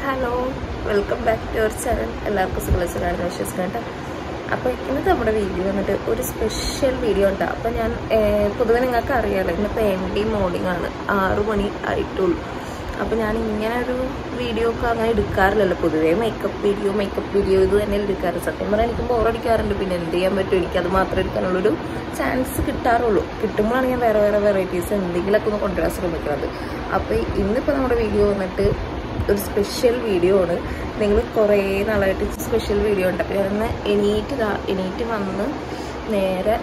Hello welcome back to our channel എല്ലാവർക്കും സുഖലച്ചനാണെന്ന് വിശ്വസിക്കണ്ട അപ്പോൾ ഇന്നത്തെ നമ്മുടെ വീഡിയോ വന്നിട്ട് ഒരു സ്പെഷ്യൽ വീഡിയോ ഉണ്ട് അപ്പോൾ ഞാൻ ഏർ, പൊതുവെ നിങ്ങൾക്ക് അറിയാലോ ഇന്നിപ്പോൾ എം ഡി മോർണിംഗ് ആണ് ആറു മണി ആയിട്ടുള്ളൂ അപ്പോൾ ഞാൻ ഇങ്ങനെ ഒരു വീഡിയോ ഒക്കെ അങ്ങനെ എടുക്കാറില്ലല്ലോ പൊതുവേ മേക്കപ്പ് വീഡിയോ മേക്കപ്പ് വീഡിയോ ഇത് തന്നെ എടുക്കാറ് സത്യം പറഞ്ഞാൽ എനിക്ക് ബോറടിക്കാറുണ്ട് പിന്നെ എന്ത് ചെയ്യാൻ പറ്റും എനിക്കത് മാത്രം എടുക്കാനുള്ളൊരു ചാൻസ് കിട്ടാറുള്ളൂ കിട്ടുമ്പോഴാണ് ഞാൻ വേറെ വേറെ വെറൈറ്റീസ് എന്തെങ്കിലുമൊക്കെ ഒന്ന് കൊണ്ടുവരാൻ ശ്രമിക്കുന്നത് അപ്പോൾ ഇന്നിപ്പോൾ നമ്മുടെ വീഡിയോ വന്നിട്ട് ഒരു സ്പെഷ്യൽ വീഡിയോ ആണ് നിങ്ങൾ കുറേ നാളായിട്ട് സ്പെഷ്യൽ വീഡിയോ ഉണ്ട് അപ്പോൾ ഞാനൊന്ന് എണീറ്റ് ദാ എണീറ്റ് വന്ന് നേരെ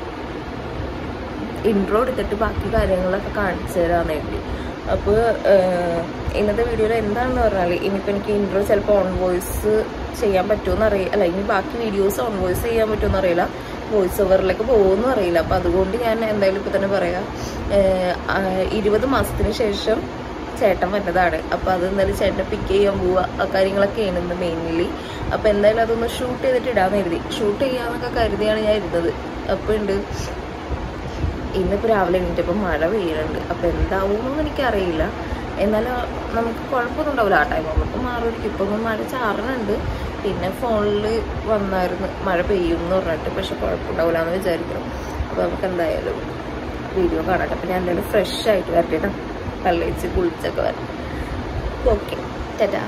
ഇൻട്രോ എടുത്തിട്ട് ബാക്കി കാര്യങ്ങളൊക്കെ കാണിച്ചു തരാൻ വേണ്ടി അപ്പോൾ ഇന്നത്തെ വീഡിയോയിൽ എന്താണെന്ന് പറഞ്ഞാൽ ഇനിയിപ്പോൾ എനിക്ക് ഇൻട്രോ ചിലപ്പോൾ ഓൺ വോയിസ് ചെയ്യാൻ പറ്റുമെന്ന് അറിയില്ല അല്ല ഇനി ബാക്കി വീഡിയോസ് ഓൺ വോയിസ് ചെയ്യാൻ പറ്റുമെന്ന് അറിയില്ല വോയിസ് ഓവറിലേക്ക് പോകുമെന്നും അറിയില്ല അപ്പോൾ അതുകൊണ്ട് ഞാൻ എന്തായാലും ഇപ്പോൾ തന്നെ പറയാം ഏഹ്, ആ, ഇരുപത് മാസത്തിന് ശേഷം ചേട്ടൻ വന്നതാണ് അപ്പോൾ അത് എന്തായാലും ചേട്ടനെ പിക്ക് ചെയ്യാൻ പോവുക ആ കാര്യങ്ങളൊക്കെയാണ് ഇന്ന് മെയിൻലി അപ്പോൾ എന്തായാലും അതൊന്ന് ഷൂട്ട് ചെയ്തിട്ട് ഇടാന്ന് കരുതി ഷൂട്ട് ചെയ്യാന്നൊക്കെ കരുതിയാണ് ഞാൻ ഇരുന്നത് അപ്പോൾ ഉണ്ട് ഇന്നിപ്പോൾ രാവിലെ എണീറ്റപ്പോൾ മഴ പെയ്യുന്നുണ്ട് അപ്പോൾ എന്താവുമെന്നൊന്നും എനിക്കറിയില്ല എന്നാലും നമുക്ക് കുഴപ്പമൊന്നും ഉണ്ടാവില്ല ആ ടൈം ആകുമ്പോൾ മാറുമായിരിക്കും ഇപ്പോൾ ഒന്ന് മഴ ചാറുന്നുണ്ട് പിന്നെ ഫോണിൽ വന്നായിരുന്നു മഴ പെയ്യും എന്ന് പറഞ്ഞിട്ട് പക്ഷെ കുഴപ്പമുണ്ടാവില്ല എന്ന് വിചാരിക്കണം അപ്പോൾ നമുക്ക് എന്തായാലും വീഡിയോ കാണട്ടെ അപ്പോൾ ഞാൻ എന്തായാലും ഫ്രഷ് ആയിട്ട് വരട്ടെ കേട്ടോ പല്ലേച്ച് കുളിച്ചൊക്കെ വരട്ടെ ഓക്കെ ടാറ്റാ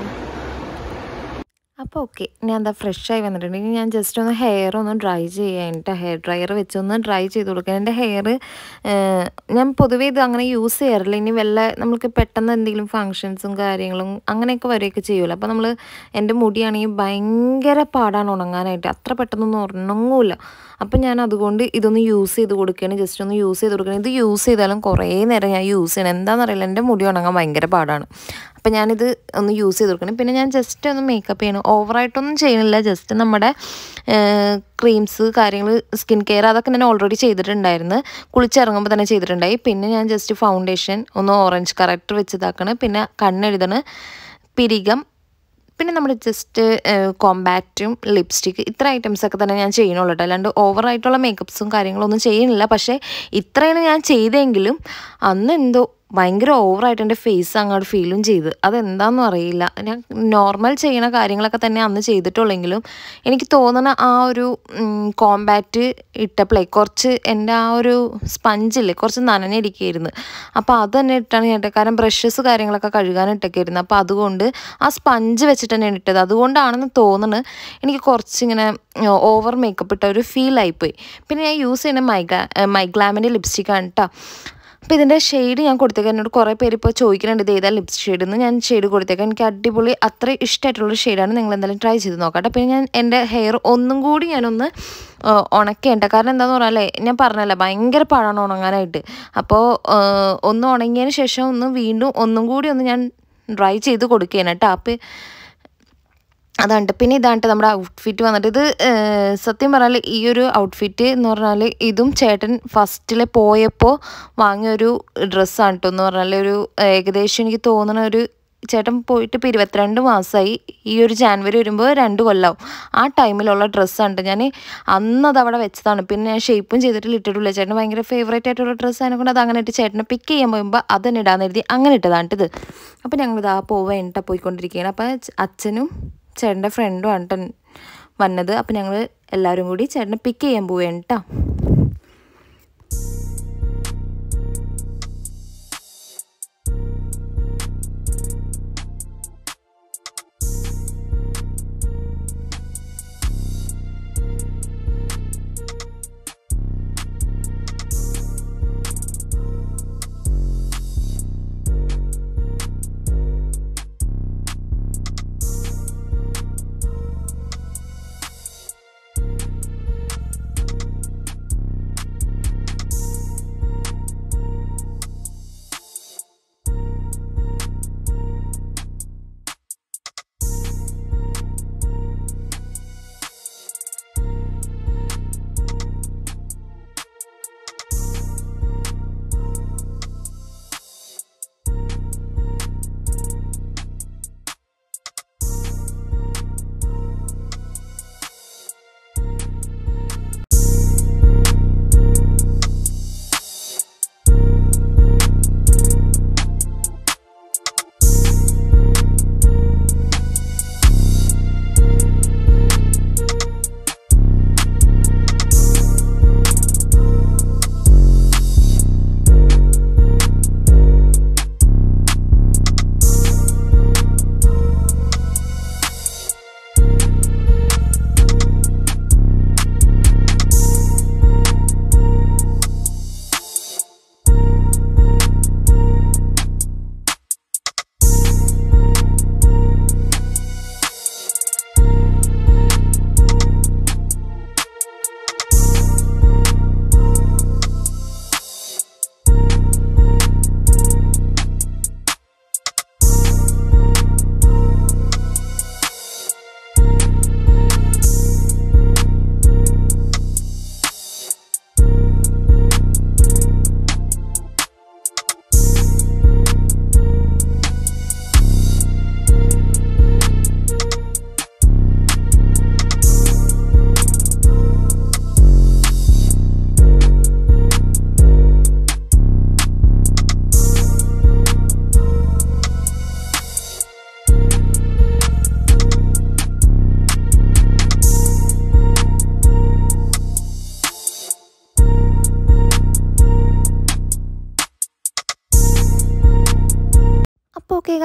അപ്പോൾ ഓക്കെ ഞാൻ എന്താ ഫ്രഷായി വന്നിട്ടുണ്ടെങ്കിൽ ഞാൻ ജസ്റ്റ് ഒന്ന് ഹെയർ ഒന്ന് ഡ്രൈ ചെയ്യാനിട്ട് ഹെയർ ഡ്രയർ വെച്ചൊന്ന് ഡ്രൈ ചെയ്ത് കൊടുക്കാൻ എൻ്റെ ഹെയർ ഞാൻ പൊതുവേ ഇത് അങ്ങനെ യൂസ് ചെയ്യാറില്ല ഇനി വല്ല നമുക്ക് പെട്ടെന്ന് എന്തെങ്കിലും ഫങ്ഷൻസും കാര്യങ്ങളും അങ്ങനെയൊക്കെ വരികയൊക്കെ ചെയ്യുമല്ലോ അപ്പോൾ നമ്മൾ എൻ്റെ മുടിയാണെങ്കിൽ ഭയങ്കര പാടാണ് ഉണങ്ങാനായിട്ട് അത്ര പെട്ടെന്നൊന്നും ഉണങ്ങൂല അപ്പം ഞാൻ അതുകൊണ്ട് ഇതൊന്ന് യൂസ് ചെയ്ത് കൊടുക്കുകയാണ് ജസ്റ്റ് ഒന്ന് യൂസ് ചെയ്ത് കൊടുക്കുകയാണ് ഇത് യൂസ് ചെയ്താലും കുറേ നേരം ഞാൻ യൂസ് ചെയ്യണം എന്താണെന്നറിയില്ല എൻ്റെ മുടി ഉണങ്ങാൻ ഭയങ്കര പാടാണ് അപ്പം ഞാനിത് ഒന്ന് യൂസ് ചെയ്ത് കൊടുക്കണം പിന്നെ ഞാൻ ജസ്റ്റ് ഒന്ന് മേക്കപ്പ് ചെയ്യണം ഓവറായിട്ടൊന്നും ചെയ്യണില്ല ജസ്റ്റ് നമ്മുടെ ക്രീംസ് കാര്യങ്ങൾ സ്കിൻ കെയർ അതൊക്കെ ഞാൻ ഓൾറെഡി ചെയ്തിട്ടുണ്ടായിരുന്നു കുളിച്ചിറങ്ങുമ്പോൾ തന്നെ ചെയ്തിട്ടുണ്ടായി പിന്നെ ഞാൻ ജസ്റ്റ് ഫൗണ്ടേഷൻ ഒന്ന് ഓറഞ്ച് കറക്റ്റ് വെച്ചതാക്കണം പിന്നെ കണ്ണെഴുതണ് പിരികം പിന്നെ നമ്മുടെ ജസ്റ്റ് കോമ്പാക്റ്റും ലിപ്സ്റ്റിക്ക് ഇത്ര ഐറ്റംസ് ഒക്കെ തന്നെ ഞാൻ ചെയ്യണുള്ളൂ കേട്ടോ അല്ലാണ്ട് ഓവറായിട്ടുള്ള മേക്കപ്സും കാര്യങ്ങളൊന്നും ചെയ്യുന്നില്ല പക്ഷേ ഇത്രയാണ് ഞാൻ ചെയ്തെങ്കിലും അന്ന് എന്തോ ഭയങ്കര ഓവറായിട്ട് എൻ്റെ ഫേസ് അങ്ങോട്ട് ഫീലും ചെയ്ത് അതെന്താണെന്നും അറിയില്ല ഞാൻ നോർമൽ ചെയ്യണ കാര്യങ്ങളൊക്കെ തന്നെ അന്ന് ചെയ്തിട്ടുള്ളെങ്കിലും എനിക്ക് തോന്നുന്ന ആ ഒരു കോമ്പാക്റ്റ് ഇട്ടപ്പോഴേ കുറച്ച് എൻ്റെ ആ ഒരു സ്പഞ്ചില്ലേ കുറച്ച് നനഞ്ഞിരിക്കുകയായിരുന്നു അപ്പോൾ അത് തന്നെ ഇട്ടാണ് ഞാൻ ഇട്ടത് കാരണം ബ്രഷസ് കാര്യങ്ങളൊക്കെ കഴുകാൻ ഇട്ടൊക്കെയായിരുന്നു അപ്പോൾ അതുകൊണ്ട് ആ സ്പഞ്ച് വെച്ചിട്ട് തന്നെയാണ് ഇട്ടത് അതുകൊണ്ടാണെന്ന് തോന്നുന്നു എനിക്ക് കുറച്ചിങ്ങനെ ഓവർ മേക്കപ്പ് ഇട്ട ഒരു ഫീൽ ആയിപ്പോയി പിന്നെ ഞാൻ യൂസ് ചെയ്യുന്ന മൈഗ്ലാ മൈഗ്ലാമിൻ്റെ ലിപ്സ്റ്റിക്കാണ് കേട്ടോ അപ്പോൾ ഇതിൻ്റെ ഷെയ്ഡ് ഞാൻ കൊടുത്തേക്കാം എന്നോട് കുറേ പേര് ഇപ്പോൾ ചോദിക്കുന്നുണ്ട് ഇത് ഏതാ ലിപ്സ് ഷെയ്ഡ് എന്ന് ഞാൻ ഷെയ്ഡ് കൊടുത്തേക്കാം എനിക്ക് അടിപൊളി അത്ര ഇഷ്ടമായിട്ടുള്ള ഷെയ്ഡാണ് നിങ്ങൾ എന്തായാലും ട്രൈ ചെയ്ത് നോക്കട്ടെ പിന്നെ ഞാൻ എൻ്റെ ഹെയർ ഒന്നും കൂടി ഞാനൊന്ന് ആ, ഉണക്കേണ്ട കാരണം എന്താണെന്ന് പറഞ്ഞാലേ ഞാൻ പറഞ്ഞല്ലോ ഭയങ്കര പാടാണ് ഉണങ്ങാനായിട്ട് അപ്പോൾ ആ, ഒന്ന് ഉണങ്ങിയതിന് ശേഷം ഒന്ന് വീണ്ടും ഒന്നും കൂടി ഒന്ന് ഞാൻ ഡ്രൈ ചെയ്ത് കൊടുക്കുകയാണ് കേട്ടോ അപ്പോൾ അതാണ് പിന്നെ ഇതാണ് നമ്മുടെ ഔട്ട്ഫിറ്റ് വന്നിട്ട് ഇത് ഏഹ്, സത്യം പറഞ്ഞാൽ ഈ ഒരു ഔട്ട്ഫിറ്റ് എന്ന് പറഞ്ഞാൽ ഇതും ചേട്ടൻ ഫസ്റ്റിൽ പോയപ്പോൾ വാങ്ങിയ ഒരു ഡ്രസ്സാണ് കേട്ടോ എന്ന് പറഞ്ഞാൽ ഒരു ഏകദേശം എനിക്ക് തോന്നുന്ന ഒരു ചേട്ടൻ പോയിട്ട് ഇപ്പോൾ ഇരുപത്തിരണ്ട് മാസമായി ഈ ഒരു ജാനുവരി വരുമ്പോൾ രണ്ട് കൊല്ലമാവും ആ ടൈമിലുള്ള ഡ്രസ്സാണ് ട്ടോ. ഞാൻ അന്ന് അത് അവിടെ വെച്ചതാണ് പിന്നെ ഞാൻ ഷേപ്പും ചെയ്തിട്ട് ഇട്ടിട്ടില്ല ചേട്ടന് ഭയങ്കര ഫേവറേറ്റ് ആയിട്ടുള്ള ഡ്രസ്സ് അതിനെക്കൊണ്ട് അത് അങ്ങനെ ഇട്ട് ചേട്ടനെ പിക്ക് ചെയ്യാൻ പോകുമ്പോൾ അത് തന്നെ ഇടാന്ന് എഴുതി അങ്ങനെ ഇട്ടതാണ് ട്ടോ ഇത് അപ്പോൾ ഞങ്ങൾ ഇതാ പോവാൻ എണ്ണ പോയിക്കൊണ്ടിരിക്കുകയാണ് അപ്പോൾ അച്ഛനും ചേട്ടൻ്റെ ഫ്രണ്ടും ആണ് ട്ടോ വന്നത് അപ്പോൾ ഞങ്ങൾ എല്ലാവരും കൂടി ചേട്ടനെ പിക്ക് ചെയ്യാൻ പോവുകയാണ് കേട്ടോ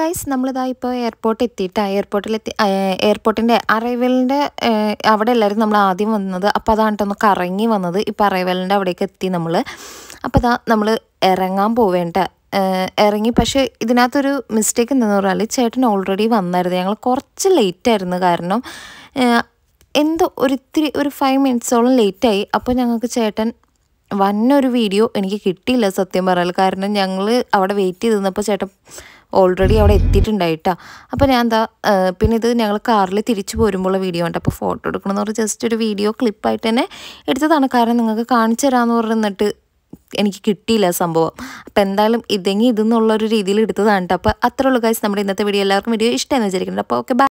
ഗൈസ് നമ്മളിതാ ഇപ്പോൾ എയർപോർട്ട് എത്തിയിട്ട് എയർപോർട്ടിലെത്തി എയർപോർട്ടിൻ്റെ അറൈവലിൻ്റെ അവിടെ എല്ലാവരും നമ്മൾ ആദ്യം വന്നത് അപ്പോൾ അതാണ് കേട്ടോ ഒന്ന് കറങ്ങി വന്നത് ഇപ്പോൾ അറൈവലിൻ്റെ അവിടേക്ക് എത്തി നമ്മൾ അപ്പോൾ അതാ നമ്മൾ ഇറങ്ങാൻ പോവേണ്ട ഏഹ് ഇറങ്ങി പക്ഷേ ഇതിനകത്തൊരു മിസ്റ്റേക്ക് എന്തെന്ന് പറഞ്ഞാൽ ചേട്ടൻ ഓൾറെഡി വന്നായിരുന്നു ഞങ്ങൾ കുറച്ച് ലേറ്റ് ആയിരുന്നു കാരണം ഏഹ് എന്തോ ഒരിത്തിരി ഒരു ഫൈവ് മിനിറ്റ്സോളം ലേറ്റായി അപ്പോൾ ഞങ്ങൾക്ക് ചേട്ടൻ വന്നൊരു വീഡിയോ എനിക്ക് കിട്ടിയില്ല സത്യം പറയാൽ കാരണം ഞങ്ങൾ അവിടെ വെയിറ്റ് ചെയ്ത് നിന്നപ്പോൾ ചേട്ടൻ ഓൾറെഡി അവിടെ എത്തിയിട്ടുണ്ടായിട്ടാ അപ്പോൾ ഞാൻ എന്താ പിന്നെ ഇത് ഞങ്ങൾ കാറിൽ തിരിച്ചു പോരുമ്പോഴുള്ള വീഡിയോ ഉണ്ട് അപ്പോൾ ഫോട്ടോ എടുക്കണമെന്ന് പറഞ്ഞ് ജസ്റ്റ് ഒരു വീഡിയോ ക്ലിപ്പായിട്ട് തന്നെ എടുത്തതാണ് കാരണം നിങ്ങൾക്ക് കാണിച്ചു തരാമെന്ന് പറഞ്ഞിട്ട് എനിക്ക് കിട്ടിയില്ല സംഭവം അപ്പോൾ എന്തായാലും ഇതെങ്കിൽ ഇതെന്നുള്ളൊരു രീതിയിൽ എടുത്തതാണ് കേട്ടോ അപ്പോൾ അത്രേ ഉള്ളൂ ഗൈസ് നമ്മുടെ ഇന്നത്തെ വീഡിയോ എല്ലാവർക്കും വീഡിയോ ഇഷ്ടമെന്ന് വിചാരിക്കുന്നുണ്ട് അപ്പോൾ ഓക്കെ ബൈ